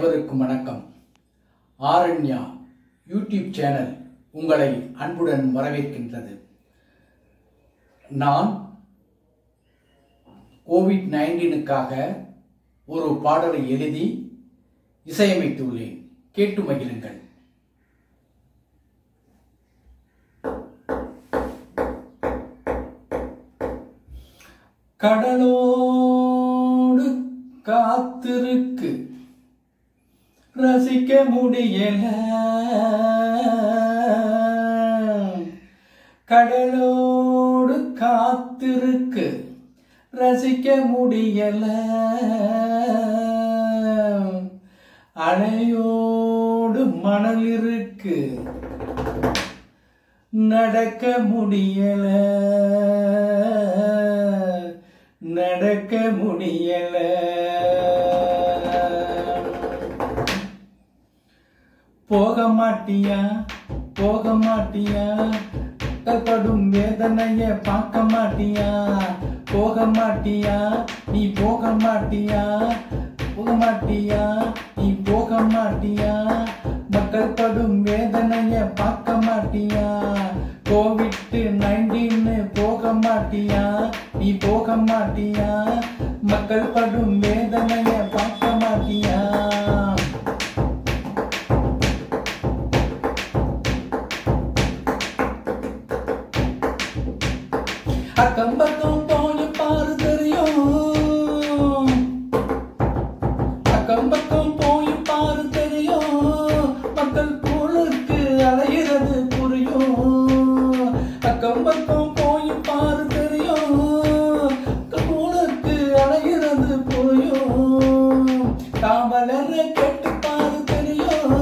அனைவருக்கும் வணக்கம் ஆரண்யா YouTube channel உங்களை அன்புடன் வரவேற்கின்றது நான் கோவிட் நைன்டீனுக்காக ஒரு பாடலை எழுதி இசையமைத்துள்ளேன் கேட்டு மகிழுங்கள் கடலோடு காத்திருக்கு ரசிக்க முடியல கடலோடு காத்திருக்கு ரசிக்க முடியல அலையோடு மணல் இருக்கு நடக்க முடியல நடக்க முடியல போக மாட்டியா போக மாட்டியா கற்படும் வேதனைய பார்க்க மாட்டியா போக மாட்டியா நீ போக மாட்டியா போக மாட்டியா நீ போக மாட்டியா மக்கள் படும் வேதனைய பார்க்க மாட்டியா கோவிட் நைன்டீன் போக மாட்டியா நீ போக மாட்டியா மக்கள் படும் வேதனைய பார்க்க மாட்டியா அக்கம் பக்கம் போய் பாரு தெரியும் அக்கம் பக்கம் போய் பாரு தெரியும் மக்கள் போலுக்கு அலைகிறது புரியும் அக்கம் பக்கம் போய் பாரு தெரியும் மக்கள் போலுக்கு அலைகிறது புரியும் காவலரை கேட்டு பாரு தெரியும்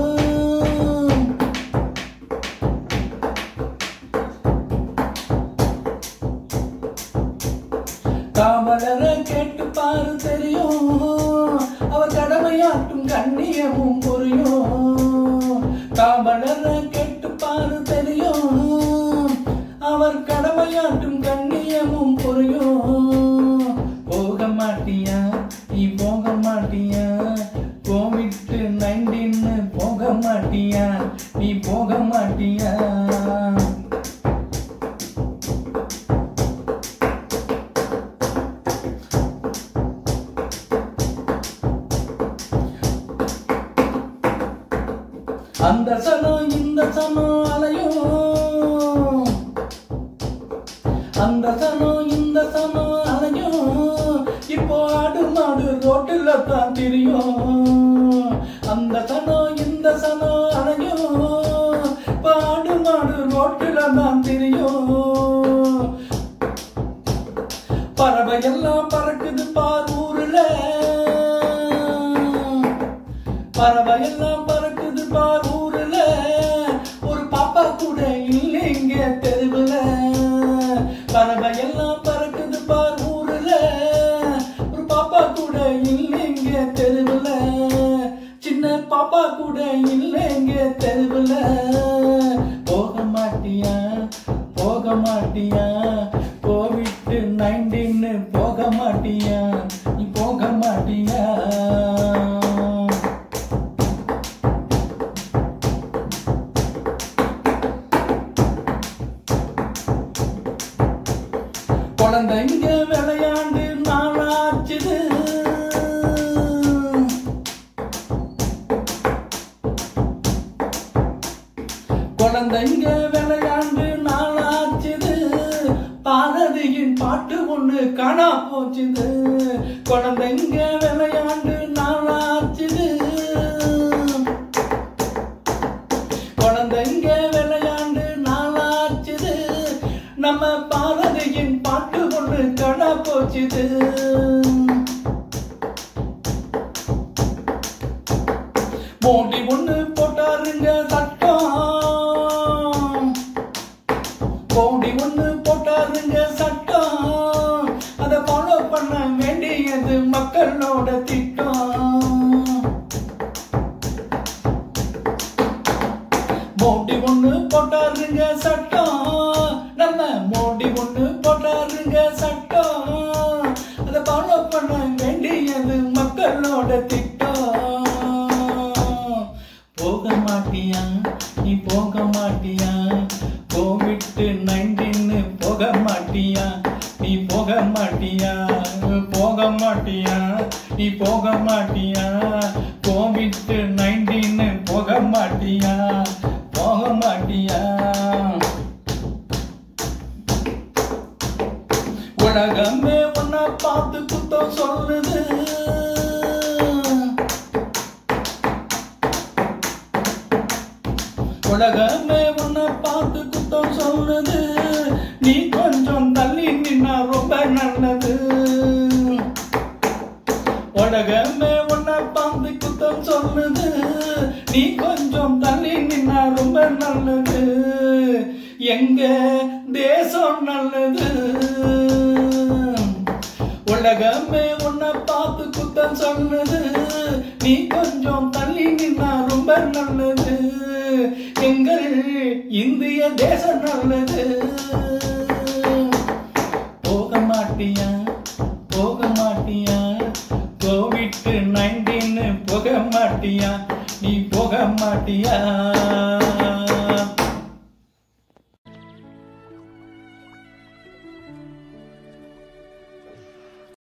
காவலரை கேட்டு பாரு தெரியும் அவர் கடமையாட்டும் கண்ணியமும் புரியும் காவலரை கேட்டு பாரு தெரியும் அவர் கடமையாட்டும் கண்ணியமும் புரியும் போக மாட்டியா நீ போக மாட்டியா கோவிட் நைன்டீன் போக மாட்டியா நீ போக மாட்டியா அந்த சனம் இந்த சனம் அலையும் அந்த சனம் இந்த சனம் அலையும் இப்போ ஆடு மாடு ரோட்டில் தான் தெரியும் அந்த சனம் இந்த சனம் அலையும் இப்போ ஆடு மாடு ரோட்டில் தான் தெரியும் பறவை எல்லாம் பறக்குது பார் ஊருல பறவை எல்லாம் பறக்குது பார் ஊருல ஒரு பாப்பா கூட இல்லைங்க தெருவுல பறவை எல்லாம் பறக்குது பார் ஊருல ஒரு பாப்பா கூட இல்லைங்க தெருவுல சின்ன பாப்பா கூட இல்லைங்க தெருவுல போக மாட்டியா போக மாட்டியா கோவிட் நைன்டீன் போக மாட்டியா நீ போக மாட்டியா குழந்தைங்க விளையாண்டு நாளாச்சுது குழந்தைங்க விளையாண்டு நாளாச்சுது பாரதியின் பாட்டு ஒண்ணு காணா போச்சுது குழந்தைங்க விளையாண்டு நாளாச்சுது குழந்தைங்க விளையாண்டு நாளாச்சுது நம்ம பாரதியின் பாட்டு ஒண்ணு காணா போச்சுது மோடி ஒண்ணு போட்டாருங்க சட்டம் மோடி ஒண்ணு போட்டாருங்க சட்டம் அதை ஃபாலோ பண்ண வேண்டியது மக்களோட திட்டம் மோடி ஒண்ணு போட்டாருங்க சட்டம் நம்ம மோடி ஒண்ணு போட்டாருங்க சட்டம் அதை ஃபாலோ பண்ண வேண்டியது மக்களோட திட்டம் மாட்டியா கோவிட் நைன்டீன் போக மாட்டியா போக மாட்டியா உலகமே உன்னை பார்த்து குத்தம் சொல்லுது உலகமே உன்னை பார்த்து குத்தம் சொல்லுது நீ கொஞ்சம் தள்ளி நின்னா ரொம்ப நல்லது உலகமே உன்னை பார்த்து குத்தம் சொல்லுது நீ கொஞ்சம் தள்ளி நின்னா ரொம்ப நல்லது எங்க தேசம் நல்லது உலகமே உன்னை பார்த்து குத்தம் சொன்னது நீ கொஞ்சம் தள்ளி நின்னா ரொம்ப நல்லது எங்கள் இந்திய தேசம் நல்லது போக மாட்டியா போக மாட்டியா கோவிட் நைன்டீன் போக மாட்டியா நீ போக மாட்டியா